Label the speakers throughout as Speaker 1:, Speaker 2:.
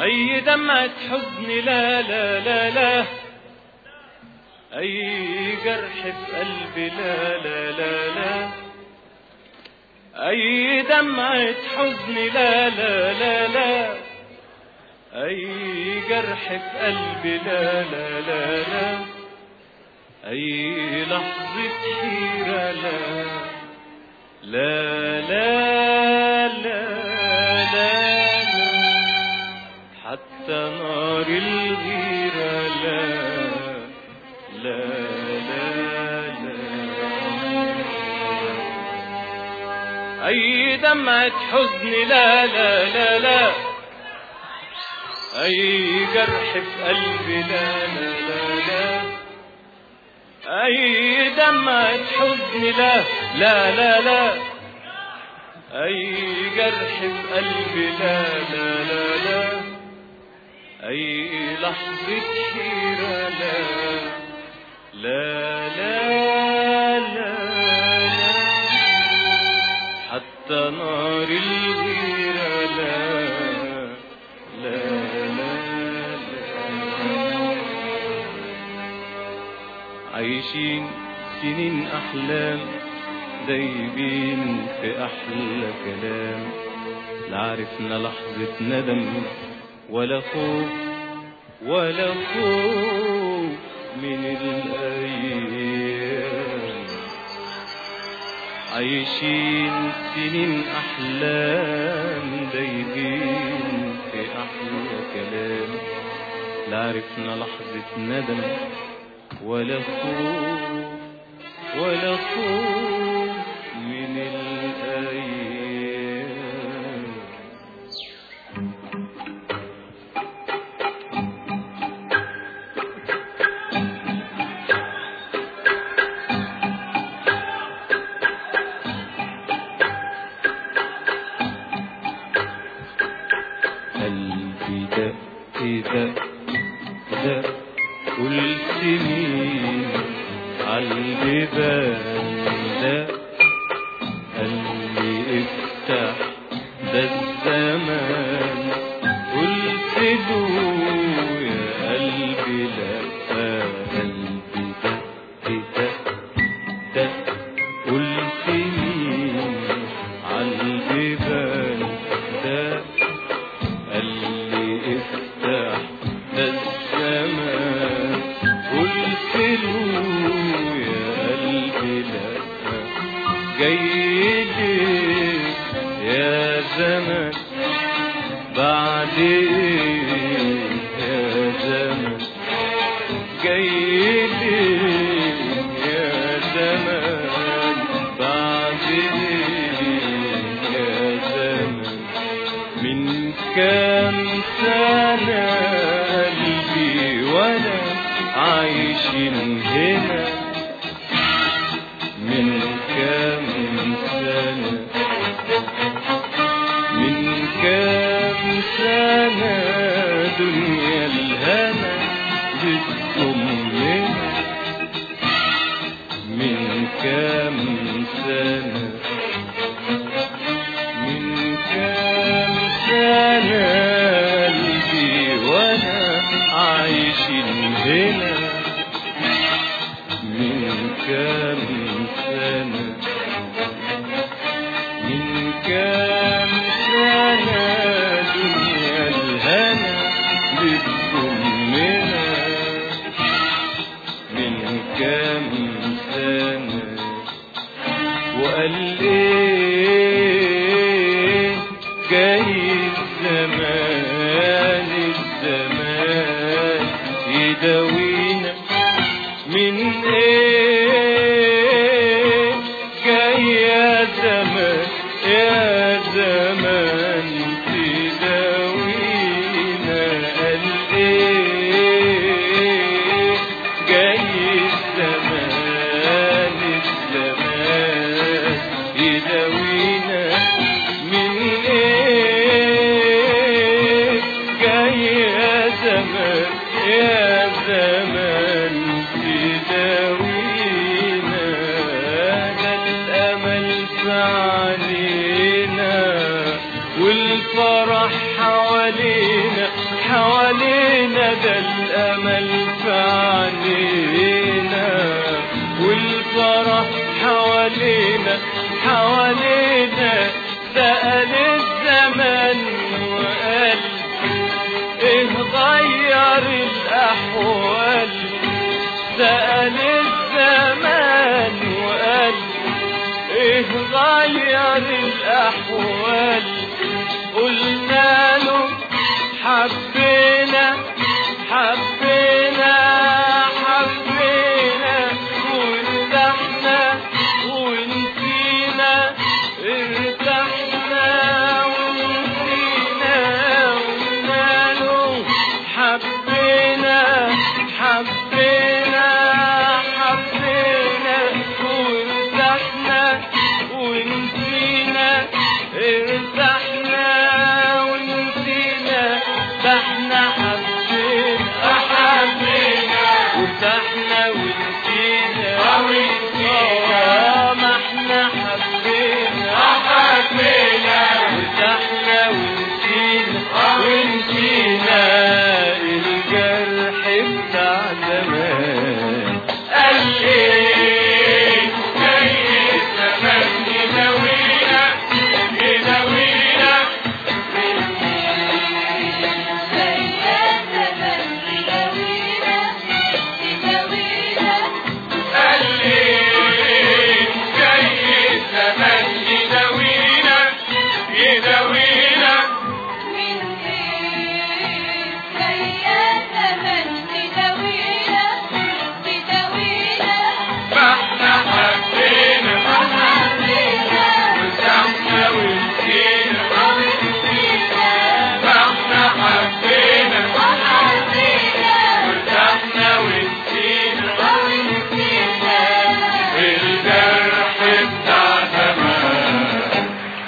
Speaker 1: أي دمعة حزن لا لا لا لا أي جرح في قلبي لا لا لا لا أي دمعة حزن لا لا لا لا أي جرح في قلبي لا لا لا لا أي لحظة حيرة لا لا لا لا لا, لا حتى نار الغيرة لا لا لا لا أي دمعة حزن لا لا لا لا أي جرح في قلبي لا لا لا لا أي دمعة حزن لا لا لا لا أي جرح في قلبي لا لا لا لا أي لحظة حيرة لا لا لا لا لا حتى نار الغيرة لا لا لا لا عايشين سنين أحلام دايبين في أحلى كلام لا عرفنا لحظة ندم ولا خوف ولا خوف من الأيام عايشين سنين أحلام دايبين في أحلى كلام لا عرفنا لحظة ندم ولا خوف ولا خوف من الأيام قلبي دق دق دق قلت مين عالبيبان دق قلبي افتح ده الزمان قلت له يا قلبي لا قلبي دق دق دق قلت مين عالبيبان دق قال لي افتح ده الزمان قلت له يا قلبي لا جاي لك يا زمن بعد ايه يا زمن جاي لك يا زمن بعد ايه يا زمن من كام سنة قلبي وانا عايشين هنا من كام سنة من كام سنة دنيا الهنا بتضمنا من كام سنة من كام سنة قلبي وانا عايشين هنا من كام سنة من كام سنة دنيا الهنا بتضمنا من كام سنة وقال ايه جاي الزمان الزمان يداوينا من ايه جاي يا زمان يا زمان تداوينا قال ايه جاي الزمان الزمان يداوينا من ايه جاي يا زمان يا زمان تداوينا ده الامل في علينا والفرح حوالينا حوالينا ده الأمل في عينينا والفرح حوالينا حوالينا سأل الزمن وقال ايه غير الأحوال سأل الزمان وقال ايه غير الأحوال قلنا له حبينا حبينا حبينا وارتحنا ونسينا ارتحنا ونسينا قلنا له حبينا حبينا حبينا وارتحنا ونسينا ارتحنا ونسينا ده احنا حبينا حبينا وارتحنا ونسينا ونسينا ما احنا حبينا حبينا وارتحنا ونسينا ونسينا الجرح بتاع زمان قال ايه جاي الزمان يداوينا يداوينا قال ايه جاي الزمان يداوينا يداوينا فاحنا حبينا وارتحنا ونسينا فاحنا حبينا وارتحنا ونسينا الجرح بتاع زمان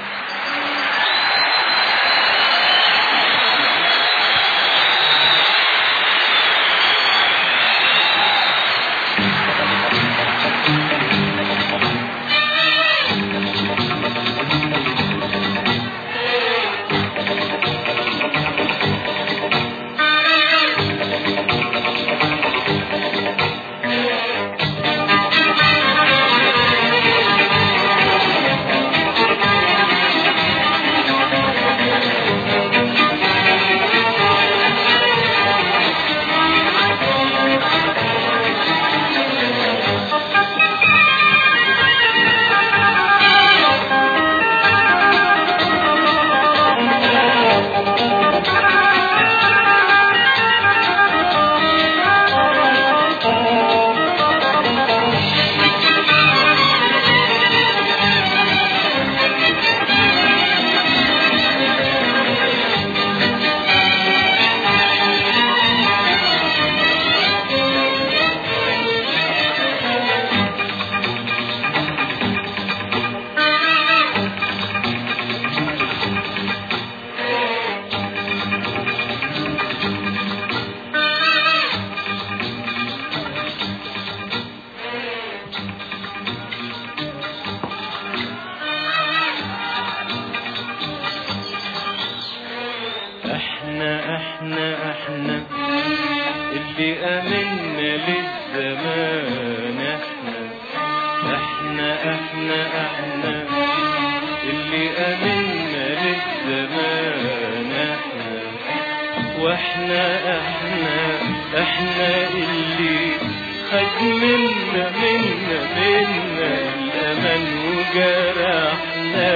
Speaker 1: احنا احنا احنا اللي امنا للزمان احنا احنا احنا احنا اللي امنا للزمان احنا واحنا احنا احنا اللي خد منا منا منا الامل وجرحنا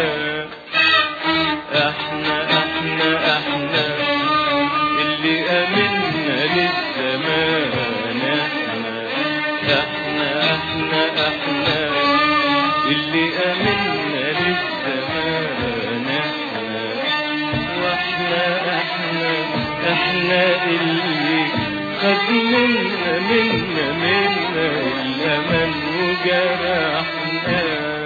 Speaker 1: احنا احنا احنا اللي امنا للزمان احنا احنا احنا احنا اللي امنا للزمان احنا واحنا احنا احنا اللي خد منا منا منا الامل وجرحنا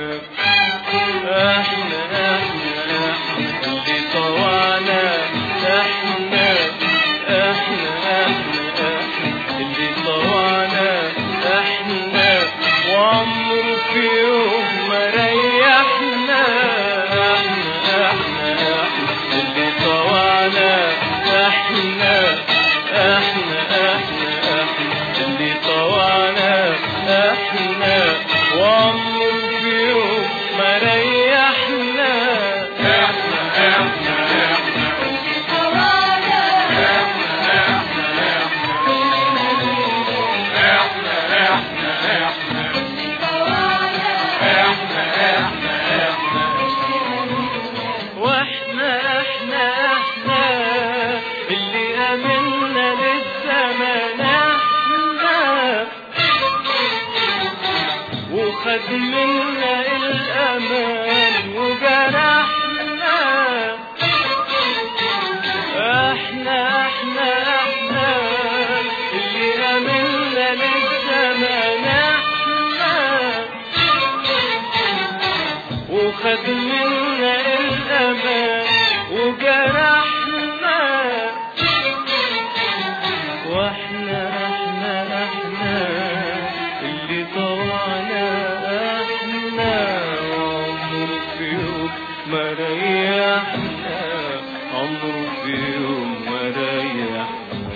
Speaker 1: احنا احنا احنا اللي طوعنا احنا احنا احنا احنا اللي طوعنا احنا وعمره في يوم ما ريحنا احنا احنا احنا اللي طوعنا احنا احنا احنا احنا اللي طوعنا احنا وعمر في يوم ما ريحنا احنا احنا احنا واحنا احنا احنا اللي امنا للزمان احنا وخد منا الامان وجرحنا احنا احنا احنا اللي امنا للزمان احنا وخد منا الأمان وجرحنا واحنا احنا احنا اللي طوعنا احنا عمر في يوم ما ريحنا عمر في يوم ما ريحنا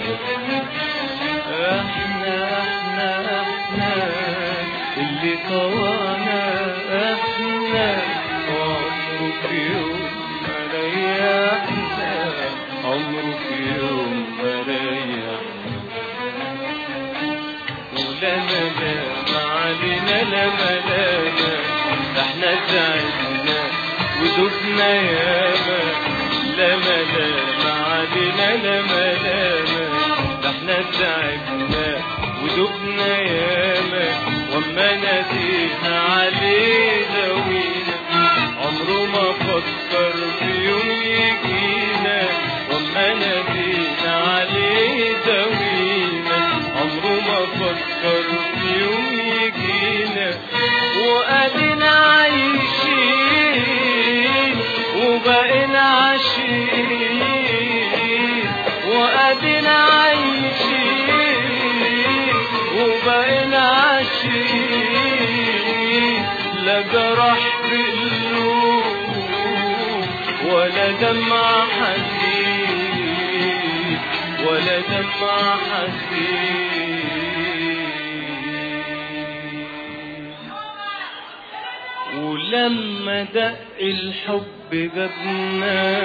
Speaker 1: احنا احنا احنا اللي طوانا احنا عمره في يوم ما ريحنا عمره في يوم ما ريحنا ولا ملام علينا لا ملامة ده احنا تعبنا ودفنا ياما لا ملام علينا لا ملامة ده احنا تعبنا ودفنا ياما وما نادينا عليه دوينا عمره ما فكر في يوم يجينا وما نادينا عليه دوينا عمره ما فكر في يوم يجينا وقالنا عايشين وبقينا عايشين وقالنا عايشين وبقينا عايشين لا جرح بالقلوب ولا دمع حزين ولا دمع حزين ولما دق الحب جابنا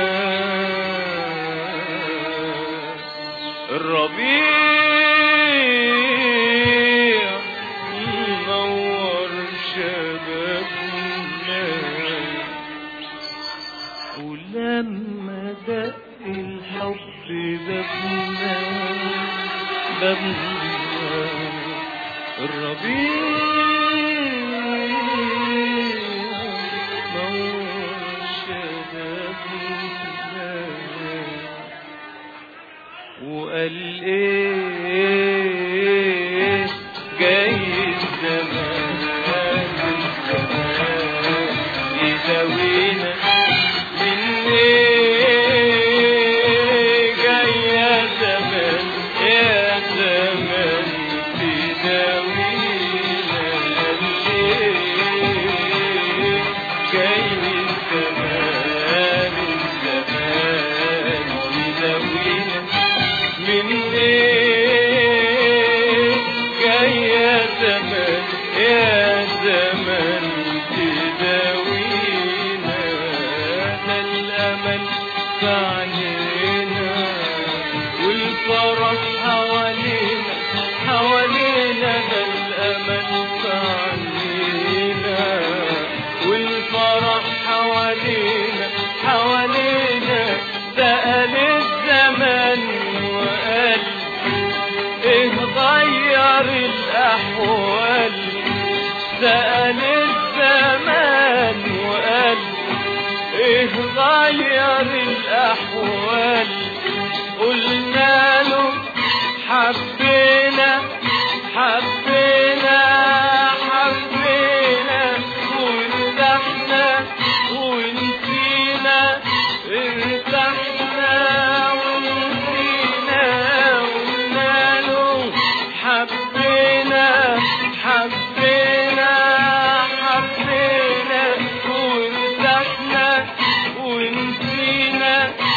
Speaker 1: الربيع نور شبابنا ولما دق الحب بابنا بابنا الربيع نور شبابنا وقال ايه جاي الزمان الزمان يداوينا من ايه جاي يا زمان يا زمان تداوينا ليه جاي الزمان الزمان يداوينا من ايه جاي يا زمان يا زمان تداوينا ده الامل في عينينا والفرح حوالينا حوالينا ده الامل في عينينا والفرح حوالينا حوالينا سأل الزمان وقال ايه غير الاحوال سأل الزمان وقال ايه غير الاحوال قلنا له حبينا حبينا حبينا وارتحنا ونسينا ارتحنا ونسينا قلنا له حبينا حبينا حبينا وارتحنا ونسينا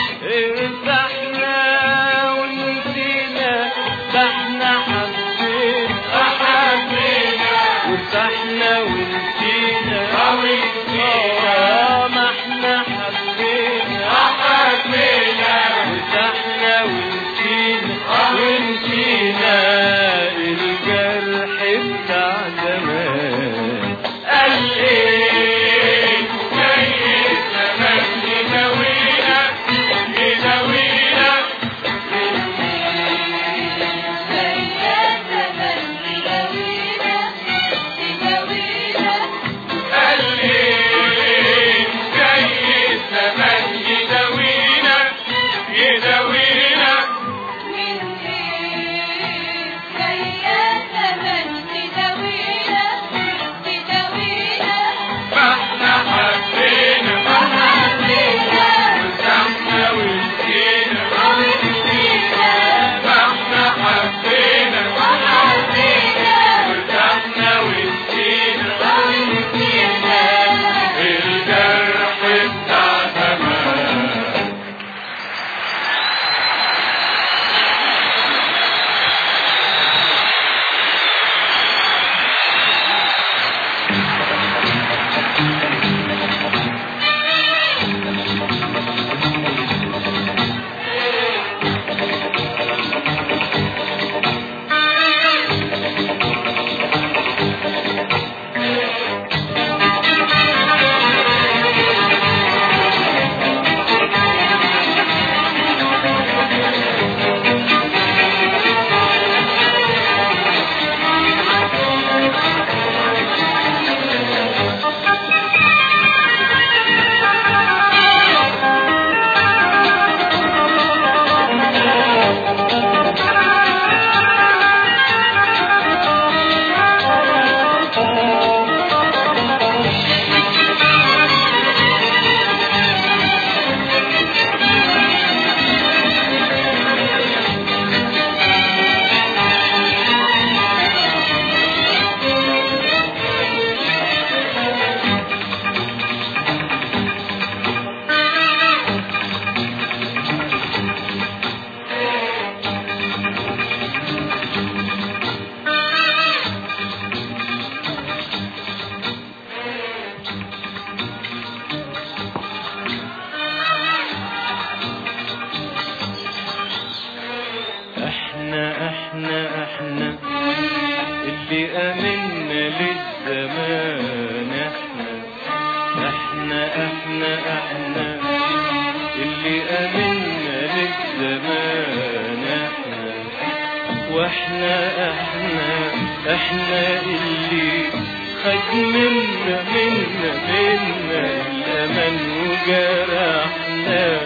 Speaker 1: اللي أمنا للزمان احنا واحنا احنا احنا اللي خد منا منا منا الأمل وجرحنا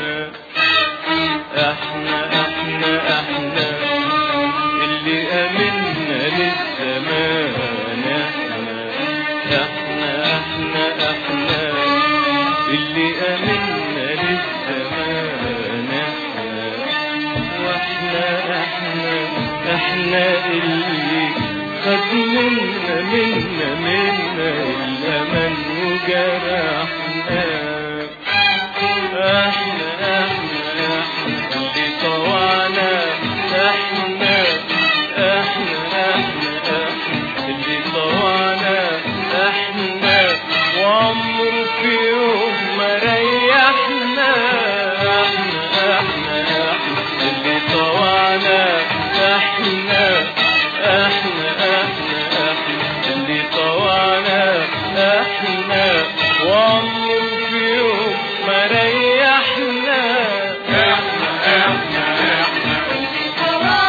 Speaker 1: احنا احنا احنا اللي امنا للزمان احنا احنا احنا احنا اللي امنا للزمان احنا واحنا احنا احنا اللي خد منا منا منا الامل وجرحنا احنا احنا احنا اللي طوعنا احنا احنا احنا احنا اللي طوعنا احنا وعمر في يوم ما ريحنا احنا احنا احنا اللي طوعنا احنا احنا احنا احنا اللي طوعنا احنا وعمر في يوم ما ريحنا احنا احنا احنا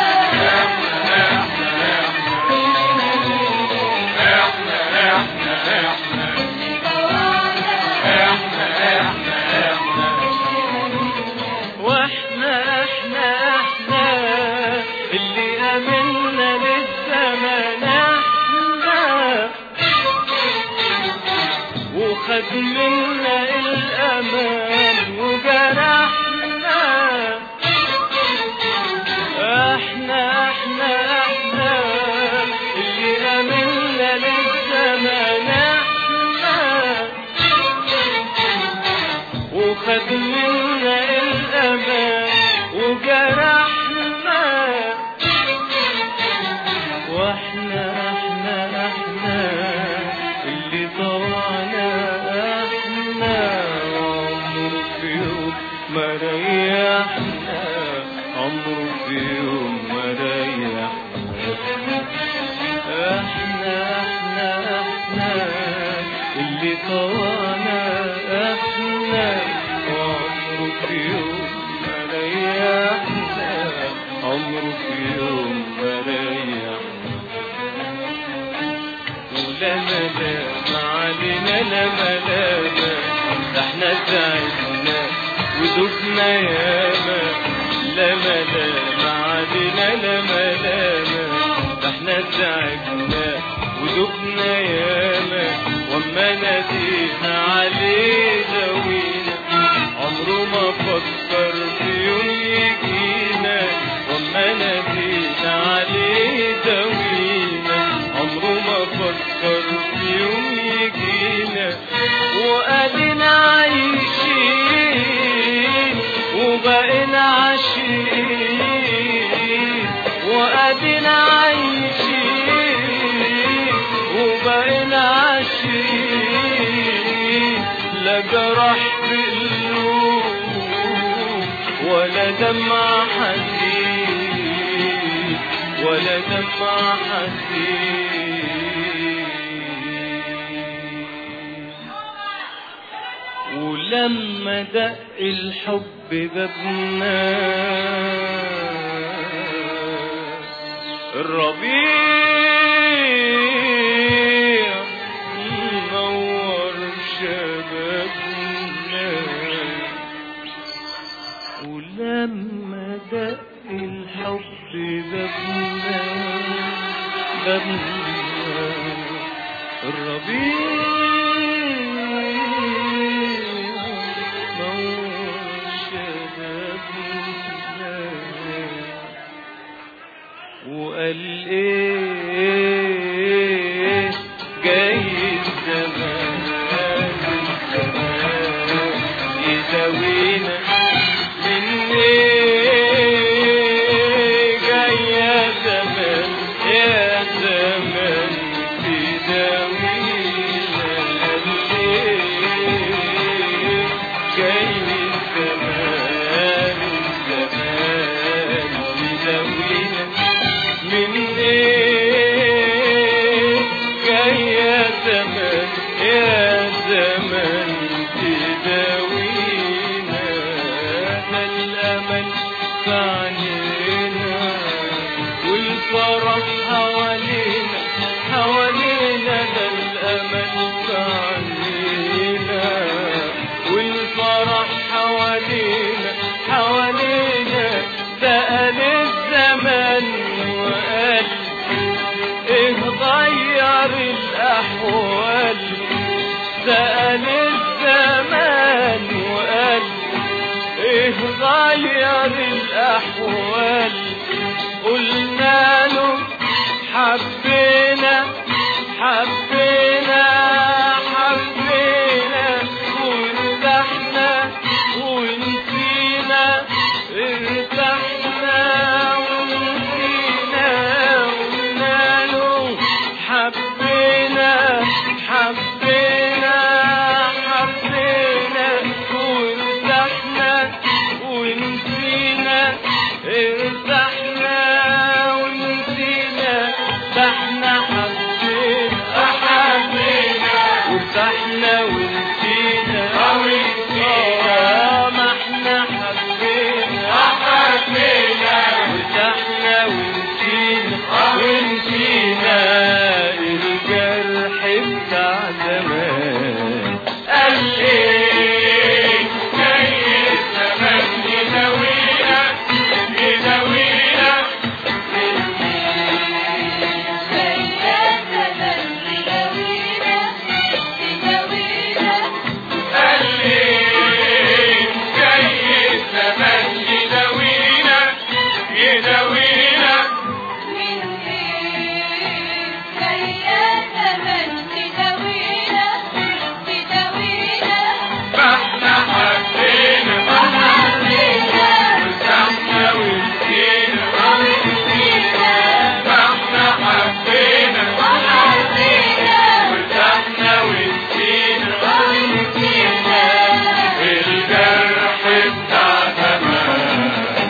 Speaker 1: واحنا احنا احنا اللي امنا للزمان احنا وخد منا الامان وجرحنا احنا احنا احنا اللي امنا للزمان احنا وخد منا الأمان وجرحنا واحنا احنا احنا اللي طوعنا احنا عمر في يوم ما ريحنا عمر في يوم ما ريحنا احنا احنا احنا اللي طوانا احنا وعمره في يوم ما ريحنا عمره في يوم ما ريحنا ولا ملام علينا لا ملام ده احنا تعبنا ودفنا ياما لا ملام علينا لا ملام ده احنا تعبنا ودفنا ياما وما نادينا عليه داوينا عمره ما فكر في يوم يجينا وما نادينا عليه داوينا عمره ما فكر في يوم يجينا وقالنا عايشين وبقينا عاشقين وقالنا عايشين وبقينا عاشقين لا جرح بالقلوب ولا دمع حزين ولا دمع حزين ولما دق الحب بابنا الربيع منور شبابنا ولما دق الحب بابنا بابنا الربيع منور شبابنا وقال ايه جاي الزمان الزمان يداوينا من ايه جاي يا زمان يا زمان تداوينا قال ايه جاي الزمان الزمان يداوينا من ايه جاي يا زمان يا زمان تداوينا ده الأمل في عينينا والفرح حوالينا حوالينا ده الأمل في عينينا والفرح حوالينا حوالينا سأل الزمن وقال ايه غير الأحوال سأل الزمان وقال ايه غير الأحوال قلنا له حبينا حبينا حبينا وارتحنا ونسينا ارتحنا ونسينا قلنا له حبينا حبينا حبينا وارتحنا ونسينا ارتحنا ونسينا ده احنا حبينا حبينا وارتحنا ونسينا آه، ما احنا حبينا حبينا وارتحنا ونسينا ونسينا الجرح بتاع زمان قال ايه جاي الزمان يداوينا يداوينا قال ايه جاي الزمان يداوينا يداوينا فاحنا حبينا وارتحنا ونسينا فاحنا حبينا وارتحنا ونسينا الجرح بتاع زمان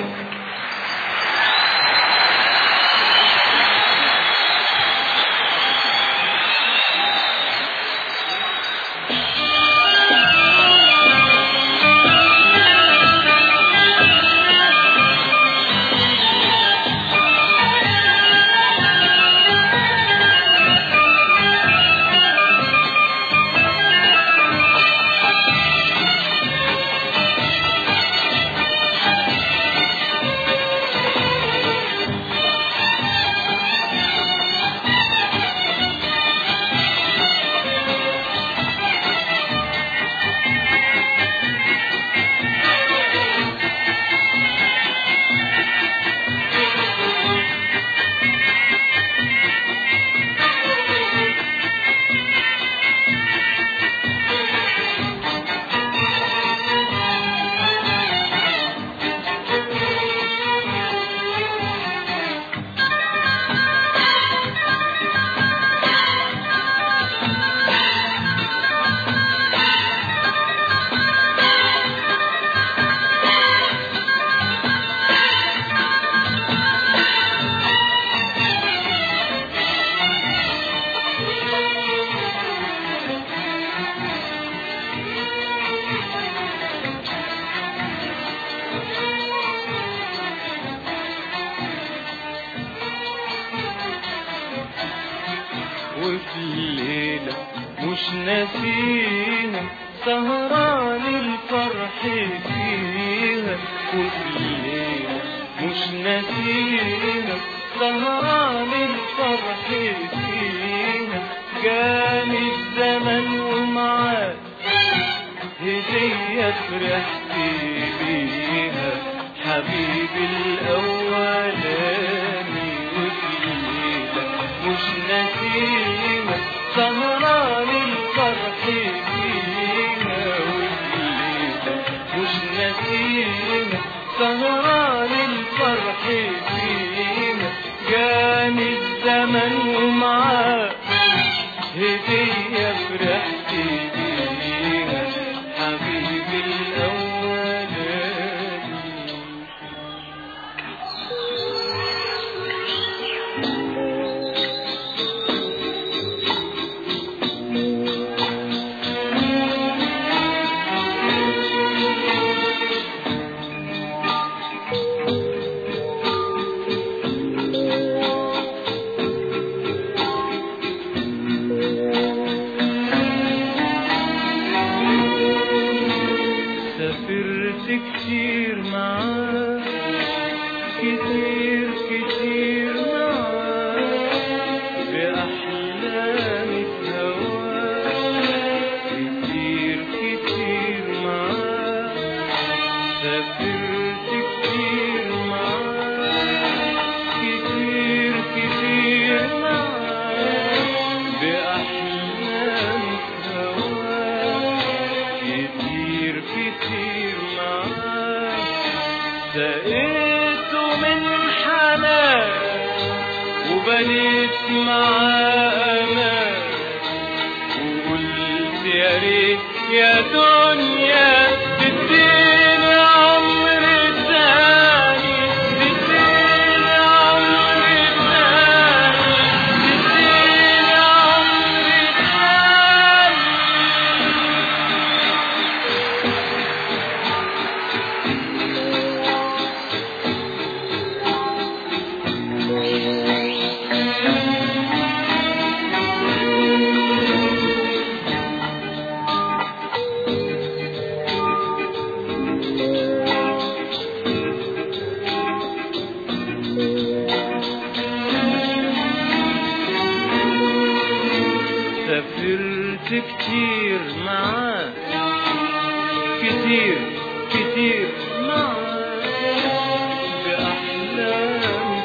Speaker 1: وفي الليلة مش ناسيها سهران الفرح فيها وفي الليلة مش ناسيها سهران الفرح فيها جاني الزمن ومعاه هدية فرحت بيها حبيبي الأولاني وفي الليلة مش نسيمة سهران الفرح فيها وفي الليلة مش نسيمة سهران الفرح فيها جاني الزمن ومعاه هدية فرحت بيها حبيبي الأولاني معاه كتير كتير معاه بأحلامك هواه كتير كتير معاه سافرت كتير معاه كتير كتير معاه بأحلامك هواه كتير كتير معاه سقيته من حنان وبنيت معاه أمان وقلت يا ريت يا دنيا تديني عمر تاني تديني عمر تاني تديني عمر تاني سافرت كتير معاه كتير كتير معاه بأحلام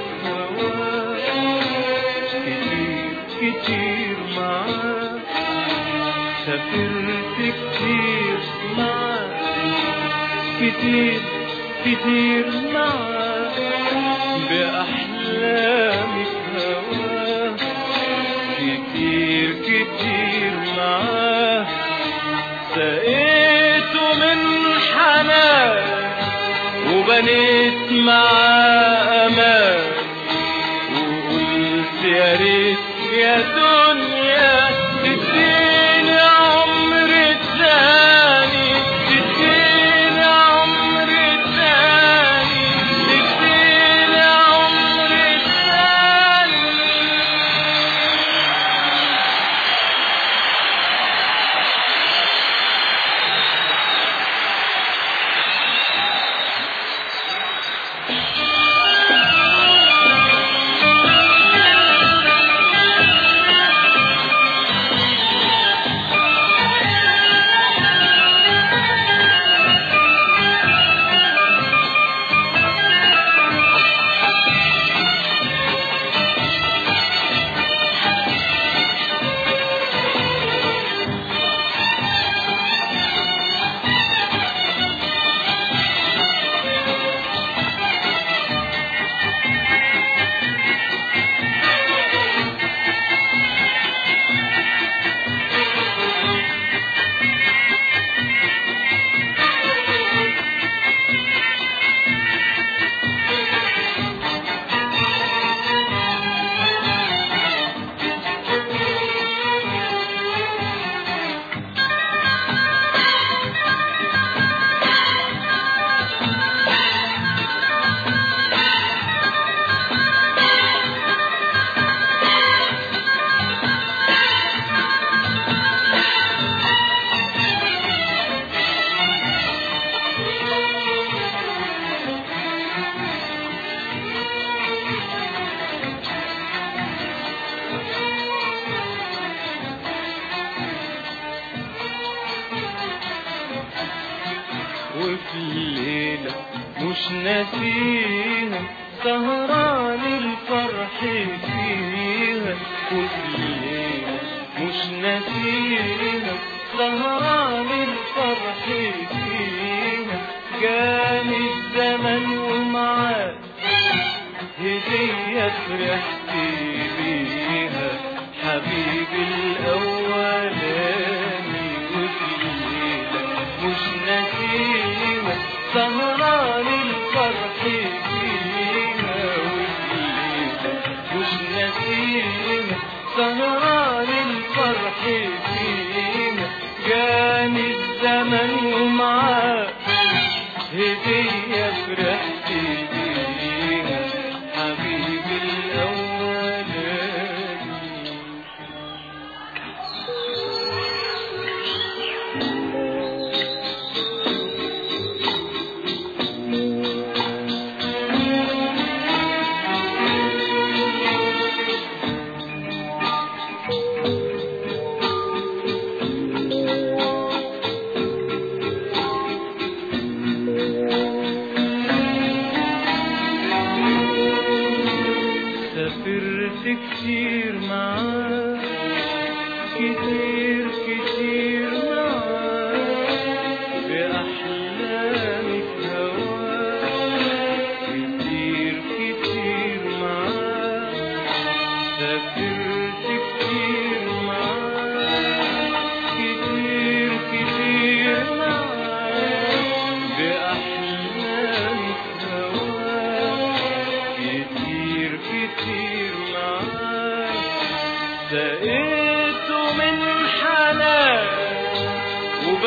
Speaker 1: هواه كتير كتير معاه سافرت كتير معاه كتير كتير معاه بأحلامك هواه كتير كتير معاه سقيته من حنان وبنيت معاه أمان وقلت يا ريت يا دنيا تديني عمر تاني تديني عمر تاني تديني عمر تاني وفي الليلة مش ناسيها سهران الفرح فيها وفي الليلة مش ناسيها سهران الفرح فيها جاني الزمن ومعاه هدية فرحت بيها حبيبي الأولاني وفي الليلة مش نسيمة سهران الفرح فيها وفي الليلة مش نسيمة سهران الفرح فيها جاني الزمن ومعاه هدية فرحت بيها حبيبي الأولاني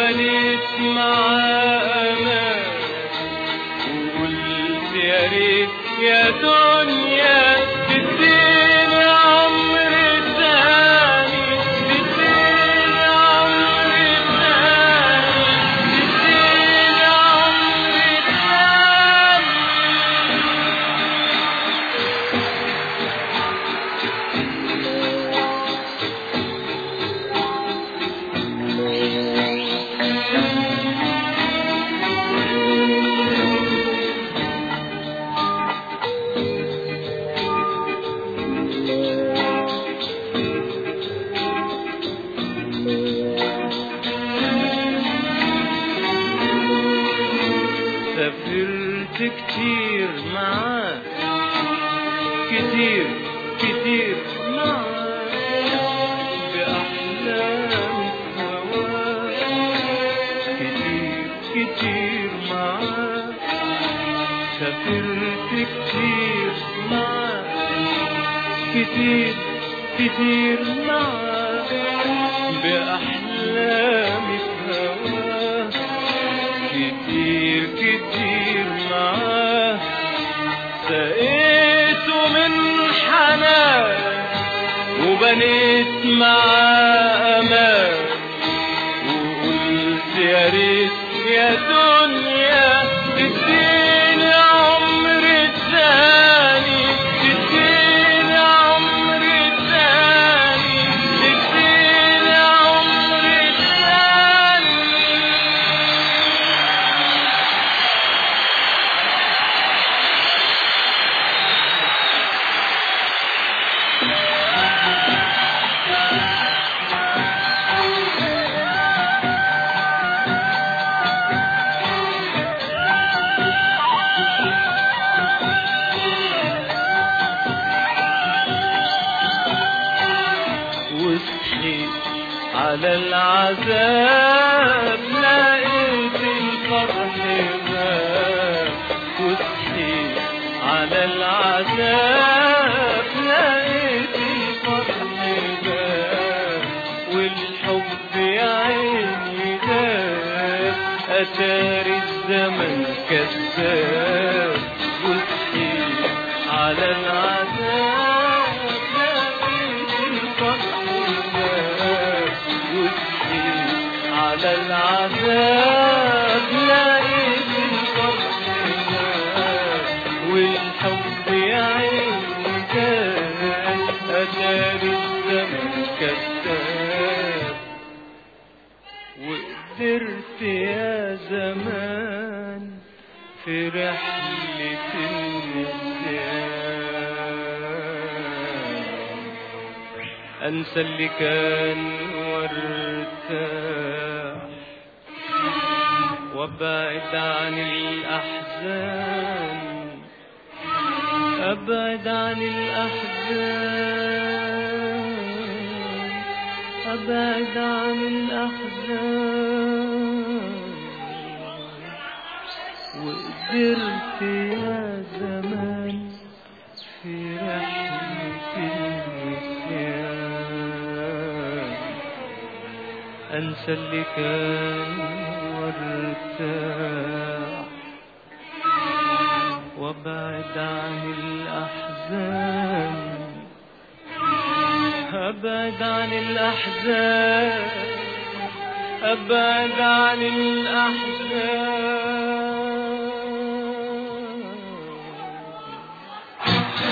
Speaker 1: وبنيت معاه أمان وقلت يا ريت يا دنيا تديني عمر تاني تديني عمر تاني تديني عمر تاني سافرت كتير معاه كتير كتير معاه بأحلام هواه كتير كتير معاه سافرت كتير معاه كتير كتير معاه بأحلامي في هواه كتير كتير معاه سقيته من حنان وبنيت معاه أمان وقلت يا ريت يا دنيا تديني عمر تاني تديني عمر تاني تديني عمر تاني وصحيت على العذاب لقيت الفرح غاب وصحيت على العذاب لقيت الفرح غاب والحب يا عيني غاب أتاري الزمن كذاب وصحيت على العذاب لقيت الفرح غاب وصحيت على العذاب لقيت الفرح غاب والحب يا عيني كان أتاري الزمن كذاب وقدرت يا زمان في رحلة النسيان أنسى اللي كان وارتاح وابعد عن الأحزان أبعد عن الأحزان أبعد عن الأحزان وقدرت يا زمان في رحلة النسيان أنسى اللي كان وارتاح وابعد عن الأحزان أبعد عن الأحزان أبعد عن الأحزان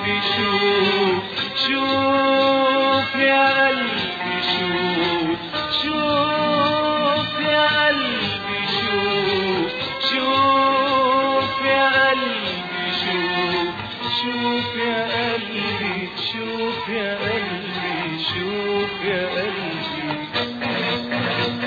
Speaker 1: قلبي شوف شوف يا قلبي شوف شوف يا قلبي شوف شوف يا قلبي شوف شوف يا قلبي شوف يا قلبي شوف يا قلبي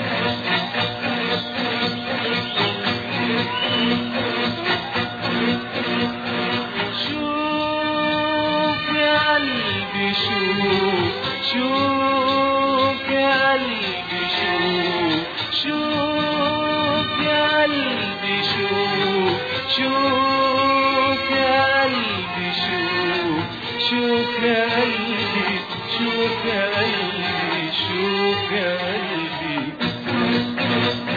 Speaker 1: شوف يا قلبي شوف شوف يا قلبي شوف شوف يا قلبي شوف شوف يا قلبي شوف شوف يا قلبي شوف يا قلبي شوف يا قلبي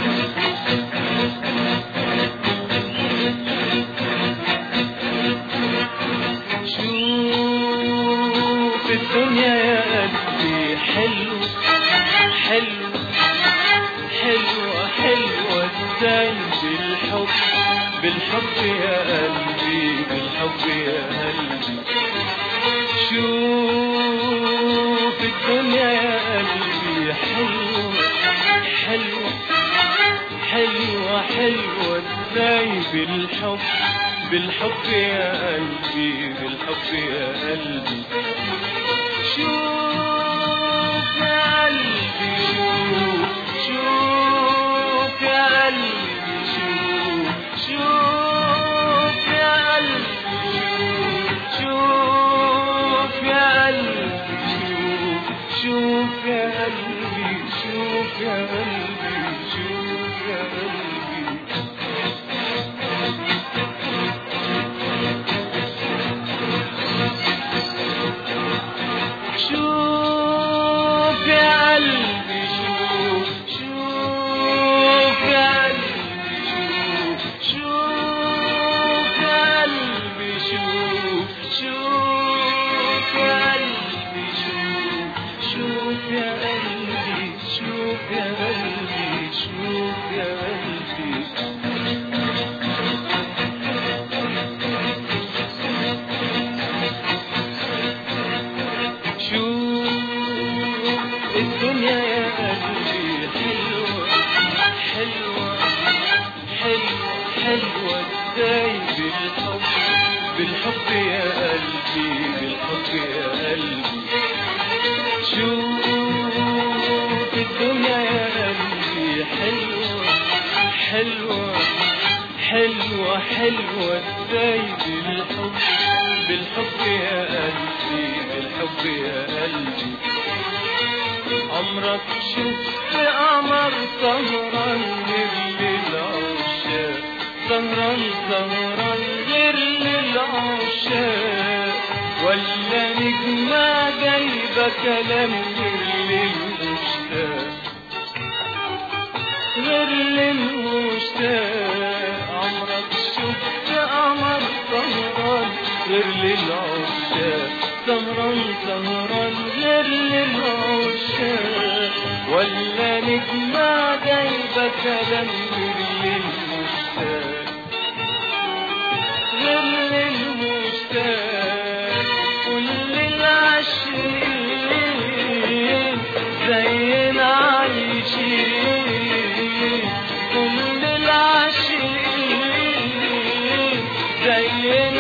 Speaker 1: شوف الدنيا يا قلبي حلو حلو حلوة حلوة ازاي بالحب بالحب يا قلبي بالحب يا قلبي شوف الدنيا يا قلبي حلوة حلوة حلوة حلوة ازاي بالحب بالحب يا قلبي بالحب يا قلبي شوف يا قلبي شوف شوف يا قلبي شوف شوف يا قلبي شوف شوف يا قلبي شوف شوف يا قلبي شوف يا قلبي شوف يا قلبي شوف يا قلبي شوف شوف يا قلبي شوف شوف يا قلبي شوف شوف يا قلبي شوف شوف يا قلبي شوف يا قلبي شوف يا قلبي شوف الدنيا يا قلبي حلوة حلوة حلوة حلوة ازاي بالحب بالحب يا قلبي بالحب يا قلبي شوف الدنيا يا قلبي حلوة حلوة حلوة حلوة ازاي بالحب بالحب يا قلبي بالحب يا قلبي عمرك شفت قمر سهران غير للعشاق سهران سهران غير للعشاق ولا نجمة جايبة كلام غير للمشتاق غير للمشتاق عمرك شفت قمر سهران غير للعشاق سهران سهران غير للعشاق ولا نجمة جايبة كلام غير للمشتاق غير للمشتاق كل العاشقين زينا عايشين كل العاشقين زينا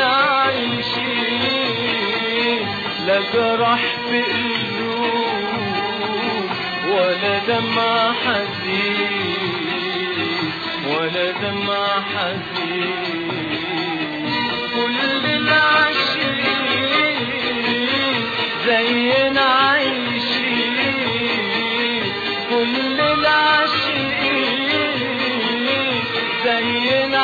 Speaker 1: عايشين لا جرح في قلوب ولا دمع حزين ولا دمع حزين كل العاشقين زينا عايشين كل العاشقين زينا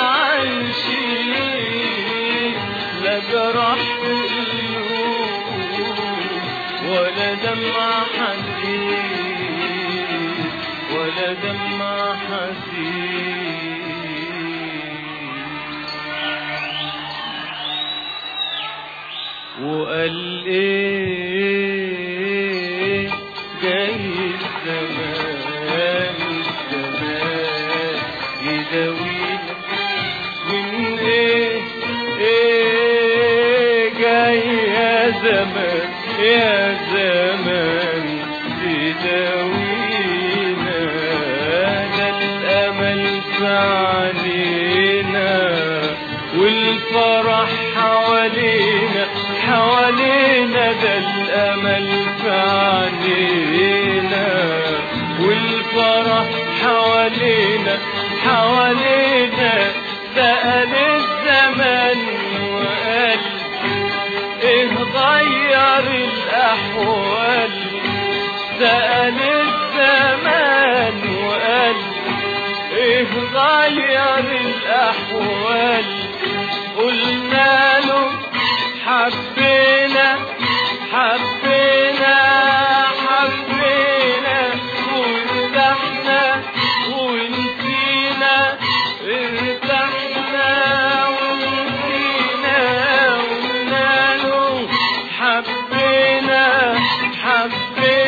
Speaker 1: عايشين لا جرح في قلوب ولا دمع حزين ولا دمع حزين وقال ايه جاي الزمان الزمان يداوينا من ايه ايه جاية يا زمان يا زمان تداوينا ده الأمل في علينا والفرح حوالينا حوالينا ده الأمل في علينا والفرح حوالينا حوالينا سأل الزمن وقال ايه غير الأحوال سأل الزمان وقال ايه غير الأحوال قلنا له حبينا حبينا حبينا وارتحنا ونسينا ارتحنا ونسينا قلنا له حبينا حبينا